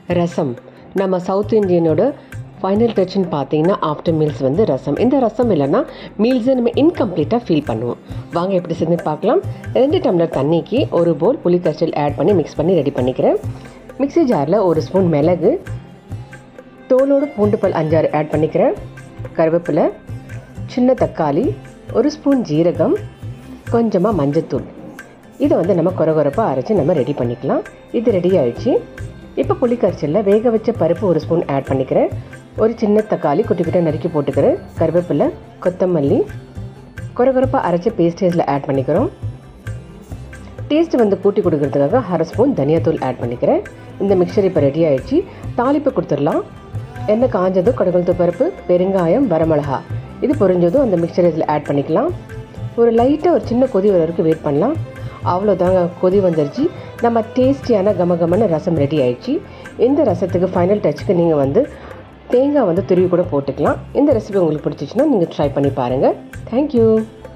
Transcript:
ரசம் நம்ம south இந்தியனோட final டச்சுன்னு பார்த்தீங்கன்னா after meals வந்து ரசம் இந்த ரசம் இல்லைன்னா மீல்ஸை நம்ம இன்கம்ப்ளீட்டாக ஃபீல் பண்ணுவோம் வாங்க எப்படி செஞ்சு பார்க்கலாம் ரெண்டு டம்ளர் தண்ணிக்கு ஒரு போல் புளிக்கரைசல் ஆட் பண்ணி மிக்ஸ் பண்ணி ரெடி பண்ணிக்கிறேன் மிக்ஸி ஜாரில் ஒரு ஸ்பூன் மிளகு தோலோடு பூண்டு பல் அஞ்சாறு ஆட் பண்ணிக்கிறேன் கருவேப்பிலை சின்ன தக்காளி ஒரு ஸ்பூன் ஜீரகம் கொஞ்சமாக மஞ்சத்தூள் இதை வந்து நம்ம கொரகொரப்பாக அரைச்சி நம்ம ரெடி பண்ணிக்கலாம் இது ரெடி ஆயிடுச்சு இப்போ புளிக்கரைச்சலில் வேக வச்ச பருப்பு ஒரு ஸ்பூன் ஆட் பண்ணிக்கிறேன் ஒரு சின்ன தக்காளி குட்டி குட்டியாக நறுக்கி போட்டுக்கிறேன் கருவேப்பிலை கொத்தமல்லி கொரகொரப்பாக அரைச்ச பேஸ்டேஸில் ஆட் பண்ணிக்கிறோம் டேஸ்ட் வந்து கூட்டி கொடுக்கறதுக்காக அரை ஸ்பூன் தனியாத்தூள் ஆட் பண்ணிக்கிறேன் இந்த மிக்சர் இப்போ ரெடி ஆயிடுச்சு தாளிப்பு கொடுத்துடலாம் எண்ணெய் காஞ்சதும் கடகுளத்து பருப்பு பெருங்காயம் வரமிளகா இது பொரிஞ்சதும் அந்த மிக்சர் இதில் ஆட் பண்ணிக்கலாம் ஒரு லைட்டாக ஒரு சின்ன கொதி வர வரைக்கும் வெயிட் பண்ணலாம் அவ்வளோதாங்க கொதி வந்துருச்சு நம்ம டேஸ்டியான கமகமான ரசம் ரெடி ஆயிடுச்சு இந்த ரசத்துக்கு ஃபைனல் டச்சுக்கு நீங்கள் வந்து தேங்காய் வந்து துருவி கூட போட்டுக்கலாம் இந்த ரெசிபி உங்களுக்கு பிடிச்சிச்சின்னா நீங்கள் ட்ரை பண்ணி பாருங்கள் தேங்க்யூ